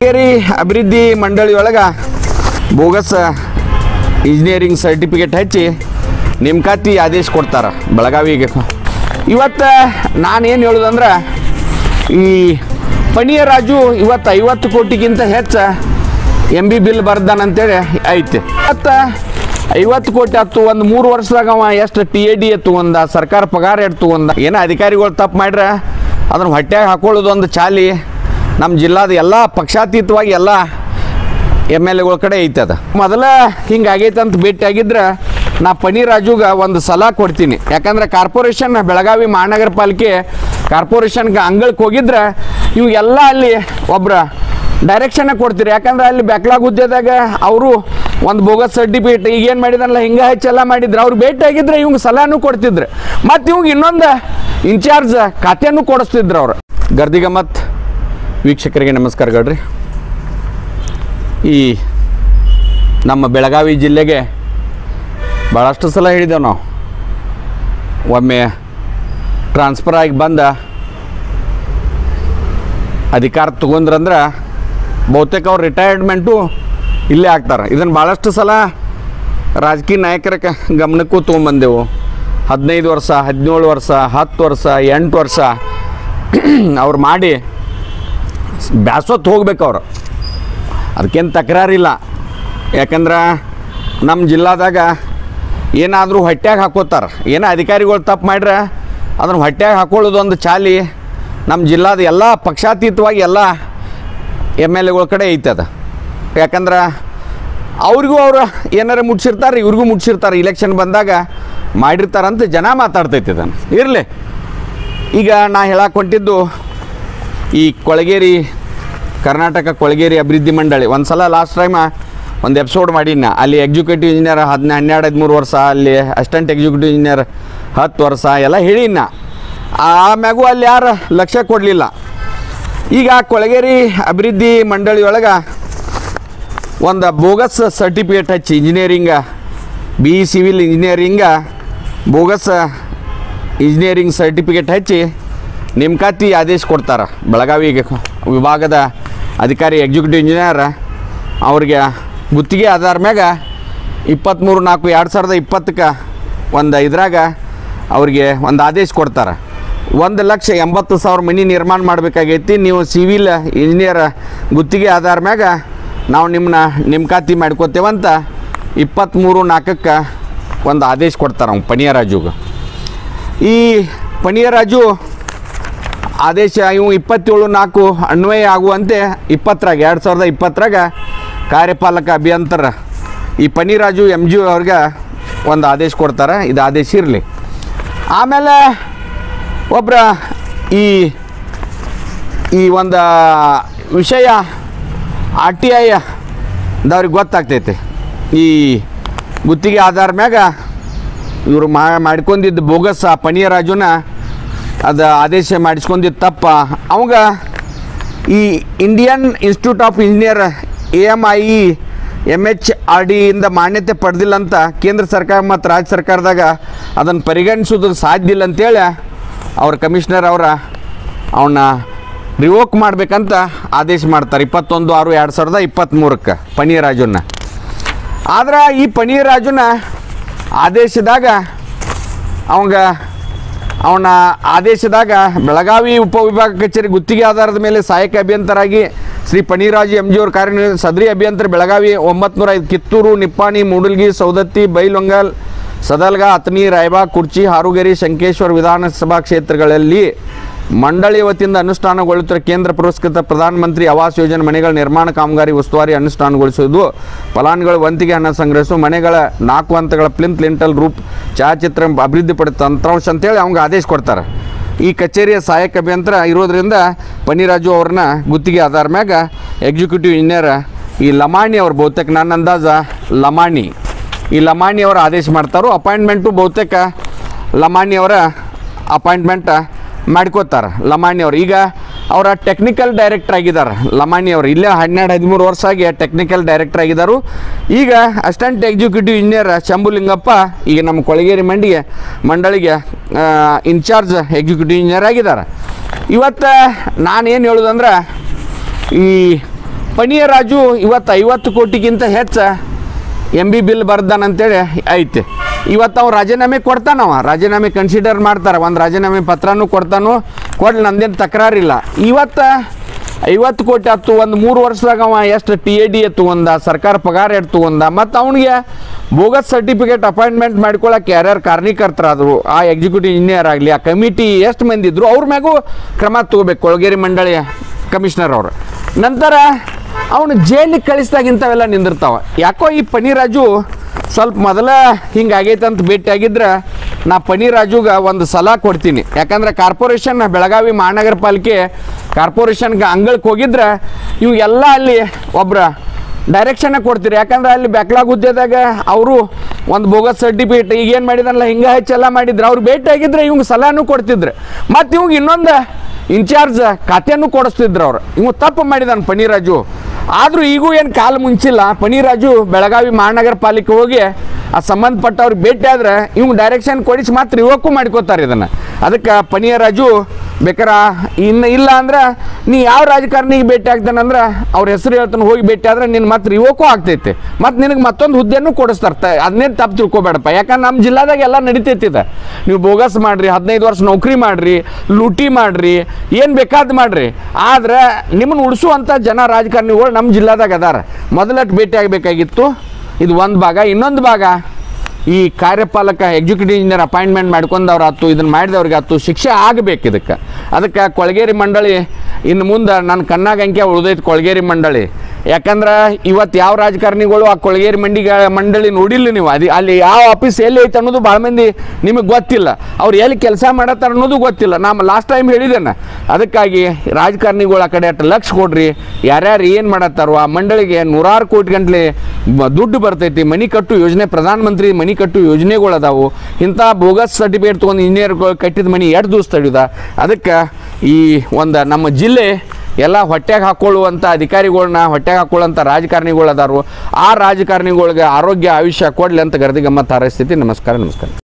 ಕೇರಿ ಅಭಿವೃದ್ಧಿ ಮಂಡಳಿ ಒಳಗೆ ಬೋಗಸ್ ಇಂಜಿನಿಯರಿಂಗ್ ಸರ್ಟಿಫಿಕೇಟ್ ಹಚ್ಚಿ ನೇಮಕಾತಿ ಆದೇಶ ಕೊಡ್ತಾರೆ ಬೆಳಗಾವಿಗೆ ಇವತ್ತು ನಾನೇನು ಹೇಳೋದಂದ್ರೆ ಈ ಪಣಿಯ ರಾಜು ಇವತ್ತು ಐವತ್ತು ಕೋಟಿಗಿಂತ ಹೆಚ್ಚು ಎಮ್ ಬಿ ಬಿಲ್ ಬರ್ದಾನಂತೇಳಿ ಐತಿ ಮತ್ತು ಐವತ್ತು ಕೋಟಿ ಹತ್ತು ಒಂದು ಮೂರು ವರ್ಷದಾಗ ಅವ ಎಷ್ಟು ಟಿ ಎ ಡಿ ತೊಗೊಂಡ ಸರ್ಕಾರ ಪಗಾರ ಎಷ್ಟು ತೊಗೊಂಡ ಏನೋ ಅಧಿಕಾರಿಗಳು ತಪ್ಪು ಮಾಡ್ರೆ ಅದನ್ನು ಹೊಟ್ಟೆಗೆ ಹಾಕೊಳ್ಳೋದು ಒಂದು ಚಾಲಿ ನಮ್ಮ ಜಿಲ್ಲಾದ ಎಲ್ಲ ಪಕ್ಷಾತೀತವಾಗಿ ಎಲ್ಲ ಎಮ್ ಎಲ್ ಎಗಳ ಕಡೆ ಐತೆ ಅದು ಮೊದಲ ಹಿಂಗೆ ಆಗೈತೆ ಅಂತ ಭೇಟಿ ಆಗಿದ್ರೆ ನಾ ಪನಿ ರಾಜುಗ ಒಂದು ಸಲ ಕೊಡ್ತೀನಿ ಯಾಕಂದ್ರೆ ಕಾರ್ಪೊರೇಷನ್ ಬೆಳಗಾವಿ ಮಹಾನಗರ ಪಾಲಿಕೆ ಕಾರ್ಪೊರೇಷನ್ಗೆ ಅಂಗಳಕ್ಕೆ ಹೋಗಿದ್ರೆ ಇವೆಲ್ಲ ಅಲ್ಲಿ ಒಬ್ರ ಡೈರೆಕ್ಷನ್ ಕೊಡ್ತೀರಿ ಯಾಕಂದ್ರೆ ಅಲ್ಲಿ ಬ್ಯಾಕ್ಲಾಗ್ ಹುದ್ದೆದಾಗ ಅವರು ಒಂದು ಬೋಗಸ್ ಸರ್ಟಿಫಿಕೇಟ್ ಈಗ ಏನು ಮಾಡಿದ್ರಲ್ಲ ಹಿಂಗೆ ಹೆಚ್ಚೆಲ್ಲ ಮಾಡಿದ್ರು ಅವ್ರು ಭೇಟಿ ಆಗಿದ್ರೆ ಇವಂಗೆ ಸಲಹೆನೂ ಕೊಡ್ತಿದ್ರು ಮತ್ತು ಇವಂಗೆ ಇನ್ನೊಂದು ಇನ್ಚಾರ್ಜ್ ಖಾತೆನೂ ಕೊಡಿಸ್ತಿದ್ರು ಅವ್ರು ಗರ್ದಿಗಮ್ಮತ್ ವೀಕ್ಷಕರಿಗೆ ನಮಸ್ಕಾರಗಳ್ರಿ ಈ ನಮ್ಮ ಬೆಳಗಾವಿ ಜಿಲ್ಲೆಗೆ ಭಾಳಷ್ಟು ಸಲ ಹೇಳಿದ್ದೇವೆ ನಾವು ಒಮ್ಮೆ ಟ್ರಾನ್ಸ್ಫರ್ ಆಗಿ ಬಂದ ಅಧಿಕಾರ ತಗೊಂಡ್ರಂದ್ರೆ ಬಹುತೇಕ ಅವ್ರು ರಿಟೈರ್ಮೆಂಟು ಇಲ್ಲೇ ಆಗ್ತಾರೆ ಇದನ್ನು ಭಾಳಷ್ಟು ಸಲ ರಾಜಕೀಯ ನಾಯಕರ ಕ- ಗಮನಕ್ಕೂ ತೊಗೊಂಬಂದೆವು ಹದಿನೈದು ವರ್ಷ ಹದಿನೇಳು ವರ್ಷ ಹತ್ತು ವರ್ಷ ಎಂಟು ವರ್ಷ ಅವ್ರು ಮಾಡಿ ಬ್ಯಾಸೊತ್ತು ಹೋಗ್ಬೇಕು ಅವರು ಅದಕ್ಕೇನು ತಕರಾರಿಲ್ಲ ಯಾಕಂದ್ರೆ ನಮ್ಮ ಜಿಲ್ಲಾದಾಗ ಏನಾದರೂ ಹೊಟ್ಯಾಗ ಹಾಕೋತಾರೆ ಏನೋ ಅಧಿಕಾರಿಗಳು ತಪ್ಪು ಮಾಡ್ರೆ ಅದನ್ನು ಹೊಟ್ಯಾಗ ಹಾಕೊಳ್ಳೋದು ಒಂದು ಚಾಲಿ ನಮ್ಮ ಜಿಲ್ಲಾದ ಎಲ್ಲ ಪಕ್ಷಾತೀತವಾಗಿ ಎಲ್ಲ ಎಮ್ ಎಲ್ ಎಗಳ ಕಡೆ ಐತೆ ಅದು ಯಾಕಂದ್ರೆ ಅವ್ರಿಗೂ ಅವ್ರು ಏನಾರ ಮುಟ್ಸಿರ್ತಾರೆ ಇವ್ರಿಗೂ ಮುಟ್ಸಿರ್ತಾರೆ ಇಲೆಕ್ಷನ್ ಬಂದಾಗ ಮಾಡಿರ್ತಾರಂತ ಜನ ಮಾತಾಡ್ತೈತೆ ಅದನ್ನು ಇರಲಿ ಈಗ ನಾ ಹೇಳಕ್ಕೆ ಹೊಂಟಿದ್ದು ಈ ಕೊಳಗೇರಿ ಕರ್ನಾಟಕ ಕೊಳಗೇರಿ ಅಭಿವೃದ್ಧಿ ಮಂಡಳಿ ಒಂದು ಸಲ ಲಾಸ್ಟ್ ಟೈಮ್ ಒಂದು ಎಪಿಸೋಡ್ ಮಾಡೀನಿ ಅಲ್ಲಿ ಎಕ್ಸಿಕ್ಯೂಟಿವ್ ಇಂಜಿನಿಯರ್ ಹದಿನ ಹನ್ನೆರಡು ಹದಿಮೂರು ವರ್ಷ ಅಲ್ಲಿ ಅಸಿಸ್ಟೆಂಟ್ ಎಕ್ಸಿಕ್ಯೂಟಿವ್ ಇಂಜಿನಿಯರ್ ಹತ್ತು ವರ್ಷ ಎಲ್ಲ ಹೇಳಿನ ಆಮ್ಯಾಗೂ ಅಲ್ಲಿ ಯಾರು ಲಕ್ಷ್ಯ ಕೊಡಲಿಲ್ಲ ಈಗ ಕೊಳಗೇರಿ ಅಭಿವೃದ್ಧಿ ಮಂಡಳಿ ಒಳಗೆ ಒಂದು ಬೋಗಸ್ ಸರ್ಟಿಫಿಕೇಟ್ ಹಚ್ಚಿ engineering B E civil engineering bogus engineering certificate ಹಚ್ಚಿ ನೇಮಕಾತಿ ಆದೇಶ ಕೊಡ್ತಾರೆ ಬೆಳಗಾವಿಗೆ ವಿಭಾಗದ ಅಧಿಕಾರಿ ಎಕ್ಸಿಕ್ಯೂಟಿವ್ ಇಂಜಿನಿಯರ್ ಅವ್ರಿಗೆ ಗುತ್ತಿಗೆ ಆಧಾರ ಮ್ಯಾಗ ಇಪ್ಪತ್ತ್ಮೂರು ನಾಲ್ಕು ಎರಡು ಸಾವಿರದ ಇಪ್ಪತ್ತಕ್ಕೆ ಒಂದು ಇದ್ರಾಗ ಅವ್ರಿಗೆ ಒಂದು ಆದೇಶ ಕೊಡ್ತಾರೆ ಒಂದು ಲಕ್ಷ ಎಂಬತ್ತು ಸಾವಿರ ಮನೆ ನಿರ್ಮಾಣ ಮಾಡಬೇಕಾಗೈತಿ ನೀವು ಸಿವಿಲ್ ಇಂಜಿನಿಯರ್ ಗುತ್ತಿಗೆ ಆಧಾರ ಮ್ಯಾಗ ನಾವು ನಿಮ್ಮನ್ನ ನೇಮಕಾತಿ ಮಾಡ್ಕೋತೇವಂತ ಇಪ್ಪತ್ತ್ಮೂರು ನಾಲ್ಕಕ್ಕೆ ಒಂದು ಆದೇಶ ಕೊಡ್ತಾರೆ ಅವ್ನು ಪನಿಯರಾಜುಗೆ ಈ ಪನಿಯರಾಜು ಆದೇಶ ಇವು ಇಪ್ಪತ್ತೇಳು ನಾಲ್ಕು ಅನ್ವಯ ಆಗುವಂತೆ ಇಪ್ಪತ್ತರಾಗ ಎರಡು ಸಾವಿರದ ಇಪ್ಪತ್ತರಾಗ ಕಾರ್ಯಪಾಲಕ ಅಭಿಯಂತರ ಈ ಪನಿರಾಜು ಎಮ್ ಜಿ ಅವ್ರಿಗೆ ಒಂದು ಆದೇಶ ಕೊಡ್ತಾರೆ ಇದು ಆದೇಶ ಇರಲಿ ಆಮೇಲೆ ಒಬ್ಬರ ಈ ಈ ಒಂದು ವಿಷಯ ಆರ್ ಟಿ ಐ ದವ್ರಿಗೆ ಗೊತ್ತಾಗ್ತೈತೆ ಈ ಗುತ್ತಿಗೆ ಆಧಾರ ಮ್ಯಾಗ ಇವರು ಮಾ ಮಾಡ್ಕೊಂಡಿದ್ದು ಬೋಗಸ್ ಆ ಪನಿಯರಾಜುನ ಅದು ಆದೇಶ ಮಾಡಿಸ್ಕೊಂಡಿದ್ದು ತಪ್ಪ ಅವಾಗ ಈ Indian institute of engineer A M I E M H R ಡಿಯಿಂದ ಮಾನ್ಯತೆ ಪಡೆದಿಲ್ಲ ಅಂತ ಕೇಂದ್ರ ಸರ್ಕಾರ ಮತ್ತು ರಾಜ್ಯ ಸರ್ಕಾರದಾಗ ಅದನ್ನು ಪರಿಗಣಿಸೋದಕ್ಕೆ ಸಾಧ್ಯ ಇಲ್ಲ ಅಂತೇಳಿ ಅವ್ರ ಕಮಿಷನರ್ ಅವರ ಅವನ್ನ ರಿವೋಕ್ ಮಾಡ್ಬೇಕಂತ ಆದೇಶ ಮಾಡ್ತಾರೆ ಇಪ್ಪತ್ತೊಂದು ಆರು ಎರಡು ಸಾವಿರದ ಇಪ್ಪತ್ತ್ಮೂರಕ್ಕೆ ಪನೀರಾಜುನ ಆದ್ರೆ ಈ ಪನೀರಾಜುನ ಆದೇಶದಾಗ ಅವಂಗ ಅವನ ಆದೇಶದಾಗ ಬೆಳಗಾವಿ ಉಪವಿಭಾಗ ಕಚೇರಿ ಗುತ್ತಿಗೆ ಆಧಾರದ ಮೇಲೆ ಸಹಾಯಕ ಅಭಿಯಂತರಾಗಿ ಶ್ರೀ ಪಣೀರಾಜು ಎಂ ಜಿ ಅವ್ರ ಕಾರ್ಯನಿರ್ವಹಿಸಿ ಸದರಿ ಅಭಿಯಂತರ ಬೆಳಗಾವಿ ಒಂಬತ್ತು ಐದು ಕಿತ್ತೂರು ನಿಪ್ಪಾಣಿ ಮೂಡಲ್ಗಿ ಸೌದತ್ತಿ ಬೈಲೊಂಗಲ್ ಸದಲ್ಗ ಅತನಿ ರಾಯಬಾಗ್ ಕುರ್ಚಿ ಹಾರುಗೇರಿ ಶಂಕೇಶ್ವರ ವಿಧಾನಸಭಾ ಕ್ಷೇತ್ರಗಳಲ್ಲಿ ಮಂಡಳಿ ವತಿಯಿಂದ ಅನುಷ್ಠಾನಗೊಳ್ಳುತ್ತಿರುವ ಕೇಂದ್ರ ಪುರಸ್ಕೃತ ಪ್ರಧಾನಮಂತ್ರಿ ಆವಾಸ್ ಯೋಜನೆ ಮನೆಗಳ ನಿರ್ಮಾಣ ಕಾಮಗಾರಿ ಉಸ್ತುವಾರಿ ಅನುಷ್ಠಾನಗೊಳಿಸುವುದು ಫಲಾನುಗಳು ವಂತಿಗೆ ಹಣ ಸಂಗ್ರಹಿಸುವ ಮನೆಗಳ ನಾಲ್ಕು ಹಂತಗಳ ಪ್ಲಿಂತ್ ಲಿಂಟಲ್ ರೂಪ್ ಛಾಯಾಚಿತ್ರ ಅಭಿವೃದ್ಧಿಪಡಿತ ತಂತ್ರಾಂಶ ಅಂತೇಳಿ ಅವ್ಗೆ ಆದೇಶ ಕೊಡ್ತಾರೆ ಈ ಕಚೇರಿಯ ಸಹಾಯಕ ಅಭಿಯಂತರ ಇರೋದ್ರಿಂದ ಪನಿರಾಜು ಅವ್ರನ್ನ ಗುತ್ತಿಗೆ ಆಧಾರ ಮ್ಯಾಗ ಎಕ್ಸಿಕ್ಯೂಟಿವ್ ಇಂಜಿನಿಯರ್ ಈ ಲಮಾಣಿ ಅವ್ರು ಬಹುತೇಕ ನನ್ನ ಅಂದಾಜ ಲಮಾಣಿ ಈ ಲಮಾಣಿ ಅವರ ಆದೇಶ ಮಾಡ್ತಾರೋ ಅಪಾಯಿಂಟ್ಮೆಂಟು ಬಹುತೇಕ ಲಮಾಣಿ ಅವರ ಅಪಾಯಿಂಟ್ಮೆಂಟ್ ಮಾಡ್ಕೋತಾರೆ ಲಮಾಣಿ ಅವರು ಈಗ ಅವರ ಟೆಕ್ನಿಕಲ್ ಡೈರೆಕ್ಟರ್ ಆಗಿದ್ದಾರೆ ಲಮಾಣಿ ಅವರು ಇಲ್ಲೇ ಹನ್ನೆರಡು ಹದಿಮೂರು ವರ್ಷ ಆಗಿ ಟೆಕ್ನಿಕಲ್ ಡೈರೆಕ್ಟರ್ ಆಗಿದ್ದಾರೆ ಈಗ ಅಸಿಸ್ಟೆಂಟ್ ಎಕ್ಸಿಕ್ಯೂಟಿವ್ ಇಂಜಿನಿಯರ್ ಶಂಭುಲಿಂಗಪ್ಪ ಈಗ ನಮ್ಮ ಕೊಳಗೇರಿ ಮಂಡಿಗೆ ಮಂಡಳಿಗೆ ಇನ್ಚಾರ್ಜ್ ಎಕ್ಸಿಕ್ಯೂಟಿವ್ ಇಂಜಿನಿಯರ್ ಆಗಿದ್ದಾರೆ ಇವತ್ತು ನಾನೇನು ಹೇಳೋದಂದ್ರೆ ಈ ಪಣಿಯ ರಾಜು ಇವತ್ತು ಐವತ್ತು ಕೋಟಿಗಿಂತ ಹೆಚ್ಚು ಎಮ್ ಬಿ ಬಿಲ್ ಬರ್ದಾನಂತೇಳಿ ಐತೆ ಇವತ್ತು ಅವ ರಾಜೀನಾಮೆ ಕೊಡ್ತಾನವ ರಾಜೀನಾಮೆ ಕನ್ಸಿಡರ್ ಮಾಡ್ತಾರೆ ಒಂದು ರಾಜೀನಾಮೆ ಪತ್ರನೂ ಕೊಡ್ತಾನು ಕೊಡ್ಲಿ ನಂದೇನು ತಕರಾರಿಲ್ಲ ಇವತ್ತು ಐವತ್ತು ಕೋಟಿ ಹತ್ತು ಒಂದು ಮೂರು ವರ್ಷದಾಗ ಅವ ಎಷ್ಟು ಟಿ ಎ ಡಿ ತೊಗೊಂಡ ಸರ್ಕಾರ ಪಗಾರ ಎಷ್ಟು ತೊಗೊಂಡ ಮತ್ತು ಅವನಿಗೆ ಬೋಗಸ್ ಸರ್ಟಿಫಿಕೇಟ್ ಅಪಾಯಿಂಟ್ಮೆಂಟ್ ಮಾಡ್ಕೊಳಕ್ಕೆ ಯಾರ್ಯಾರು ಕಾರಣೀಕರ್ತರಾದರು ಆ ಎಕ್ಸಿಕ್ಯೂಟಿವ್ ಇಂಜಿನಿಯರ್ ಆಗಲಿ ಆ ಕಮಿಟಿ ಎಷ್ಟು ಮಂದಿ ಇದ್ರು ಅವ್ರ ಮ್ಯಾಗೂ ಕ್ರಮ ತಗೋಬೇಕು ಕೊಳಗೇರಿ ಮಂಡಳಿ ಕಮಿಷನರ್ ಅವರು ನಂತರ ಅವನು ಜೈಲಿಗೆ ಕಳಿಸಿದಾಗ ಇಂಥವೆಲ್ಲ ನಿಂದಿರ್ತಾವ ಯಾಕೋ ಈ ಪನಿರಾಜು ಸ್ವಲ್ಪ ಮೊದಲ ಹಿಂಗೆ ಆಗೈತೆ ಅಂತ ಭೇಟಿಯಾಗಿದ್ರೆ ನಾ ಪನಿರಾಜುಗೆ ಒಂದು ಸಲಹೆ ಕೊಡ್ತೀನಿ ಯಾಕಂದ್ರೆ ಕಾರ್ಪೊರೇಷನ್ ಬೆಳಗಾವಿ ಮಹಾನಗರ ಪಾಲಿಕೆ ಕಾರ್ಪೊರೇಷನ್ಗೆ ಅಂಗಳಕ್ಕೆ ಹೋಗಿದ್ರೆ ಇವಾಗೆಲ್ಲ ಅಲ್ಲಿ ಒಬ್ರ ಡೈರೆಕ್ಷನ್ ಕೊಡ್ತೀರಿ ಯಾಕಂದ್ರೆ ಅಲ್ಲಿ ಬ್ಯಾಕ್ಲಾಗ್ ಹುದ್ದೆದಾಗ ಅವರು ಒಂದು ಬೋಗಸ್ ಸರ್ಟಿಫಿಕೇಟ್ ಈಗ ಏನು ಮಾಡಿದ್ರಲ್ಲ ಹಿಂಗೆ ಹೆಚ್ಚೆಲ್ಲ ಮಾಡಿದ್ರು ಅವ್ರು ಭೇಟಿ ಆಗಿದ್ರೆ ಇವಂಗೆ ಸಲಹೆನೂ ಕೊಡ್ತಿದ್ರು ಮತ್ತು ಇವಂಗೆ ಇನ್ನೊಂದು ಇನ್ಚಾರ್ಜ್ ಖಾತೆಯನ್ನು ಕೊಡಿಸ್ತಿದ್ರು ಅವ್ರು ಇವ್ ತಪ್ಪು ಮಾಡಿದಾನೆ ಪನೀರಾಜು ಆದರೂ ಈಗೂ ಏನು ಕಾಲು ಮುಂಚಿಲ್ಲ ಪನೀರಾಜು ಬೆಳಗಾವಿ ಮಹಾನಗರ ಪಾಲಿಕೆ ಹೋಗಿ ಆ ಸಂಬಂಧಪಟ್ಟವ್ರಿಗೆ ಭೇಟಿ ಆದ್ರೆ ಇವ್ಗೆ ಡೈರೆಕ್ಷನ್ ಕೊಡಿಸಿ ಮಾತ್ರ ಇವಕ್ಕೂ ಮಾಡ್ಕೋತಾರೆ ಇದನ್ನು ಅದಕ್ಕೆ ಪನೀರಾಜು ಬೇಕಾರ ಇನ್ನು ಇಲ್ಲ ಅಂದ್ರೆ ನೀ ಯಾವ ರಾಜಕಾರಣಿಗೆ ಭೇಟಿ ಆಗ್ತಾನಂದ್ರೆ ಅವ್ರ ಹೆಸರು ಹೇಳ್ತಾನೆ ಹೋಗಿ ಭೇಟಿ ಆದ್ರೆ ನಿನ್ನ ಮಾತ್ರ ಇವಕ್ಕೂ ಆಗ್ತೈತೆ ಮತ್ತು ನಿನಗೆ ಮತ್ತೊಂದು ಹುದ್ದೆನೂ ಕೊಡಿಸ್ತಾರೆ ಅದನ್ನೇನು ತಪ್ಪು ತಿಳ್ಕೊಬೇಡಪ್ಪ ಯಾಕಂದ್ರೆ ನಮ್ಮ ಜಿಲ್ಲಾದಾಗ ಎಲ್ಲ ನಡೀತೈತಿ ಇದು ನೀವು ಬೋಗಸ್ ಮಾಡ್ರಿ ಹದಿನೈದು ವರ್ಷ ನೌಕರಿ ಮಾಡ್ರಿ ಲೂಟಿ ಮಾಡ್ರಿ ಏನು ಬೇಕಾದ್ ಮಾಡ್ರಿ ಆದ್ರೆ ನಿಮ್ಮನ್ನು ಉಳಿಸುವಂಥ ಜನ ರಾಜಕಾರಣಿಗಳು ನಮ್ಮ ಜಿಲ್ಲಾದಾಗ ಅದಾರ ಮೊದಲಟ್ಟು ಭೇಟಿ ಆಗಬೇಕಾಗಿತ್ತು ಇದು ಒಂದು ಭಾಗ ಇನ್ನೊಂದು ಭಾಗ ಈ ಕಾರ್ಯಪಾಲಕ ಎಕ್ಸಿಕ್ಯೂಟಿವ್ ಇಂಜಿನಿಯರ್ ಅಪಾಯಿಂಟ್ಮೆಂಟ್ ಮಾಡ್ಕೊಂಡವ್ರು ಆತು ಇದನ್ನು ಮಾಡಿದವ್ರಿಗೆ ಆತು ಶಿಕ್ಷೆ ಆಗಬೇಕು ಇದಕ್ಕೆ ಅದಕ್ಕೆ ಕೊಳಗೇರಿ ಮಂಡಳಿ ಇನ್ನು ಮುಂದೆ ನನ್ನ ಕಣ್ಣಾಗ ಅಂಕೆ ಉಳ್ದೈತೆ ಕೊಳಗೇರಿ ಮಂಡಳಿ ಯಾಕಂದ್ರೆ ಇವತ್ತು ಯಾವ ರಾಜಕಾರಣಿಗಳು ಆ ಕೊಳಗೇರಿ ಮಂಡಿಗ ಮಂಡಳಿ ನೋಡಿಲ್ಲ ನೀವು ಅದು ಅಲ್ಲಿ ಯಾವ ಆಫೀಸ್ ಎಲ್ಲಿ ಐತೆ ಅನ್ನೋದು ಭಾಳ ಮಂದಿ ನಿಮಗೆ ಗೊತ್ತಿಲ್ಲ ಅವ್ರು ಎಲ್ಲಿ ಕೆಲಸ ಮಾಡತ್ತಾರ ಅನ್ನೋದು ಗೊತ್ತಿಲ್ಲ ನಾನು ಲಾಸ್ಟ್ ಟೈಮ್ ಹೇಳಿದ್ದೇನೆ ಅದಕ್ಕಾಗಿ ರಾಜಕಾರಣಿಗಳು ಆ ಕಡೆ ಅಷ್ಟು ಲಕ್ಷ ಕೊಡ್ರಿ ಯಾರ್ಯಾರು ಏನು ಮಾಡತ್ತಾರೋ ಆ ಮಂಡಳಿಗೆ ನೂರಾರು ಕೋಟಿ ಗಂಟ್ಲೆ ಬ- ದುಡ್ಡು ಬರ್ತೈತಿ ಮನಿ ಕಟ್ಟು ಯೋಜನೆ ಪ್ರಧಾನಮಂತ್ರಿ ಮನಿ ಕಟ್ಟು ಯೋಜನೆಗಳು ಅದಾವು ಇಂಥ ಬೋಗಸ್ ಸರ್ಟಿಫಿಕೇಟ್ ತೊಗೊಂಡು ಇಂಜಿನಿಯರ್ಗಳು ಕಟ್ಟಿದ ಮನಿ ಎರಡು ದಿವಸ ತಡೆಯುದ ಅದಕ್ಕೆ ಈ ಒಂದು ನಮ್ಮ ಜಿಲ್ಲೆ ಎಲ್ಲ ಹೊಟ್ಟೆಗೆ ಹಾಕೊಳ್ಳುವಂಥ ಅಧಿಕಾರಿಗಳನ್ನ ಹೊಟ್ಟೆಗೆ ಹಾಕೊಳ್ಳುವಂಥ ರಾಜಕಾರಣಿಗಳು ಅದಾರು ಆ ರಾಜಕಾರಣಿಗಳಿಗೆ ಆರೋಗ್ಯ ಆಯುಷ್ಯ ಕೊಡಲಿ ಅಂತ ಗರದಿ ಗಮ್ಮತ್ತು ಹಾರೈಸ್ತೀತಿ ನಮಸ್ಕಾರ ನಮಸ್ಕಾರ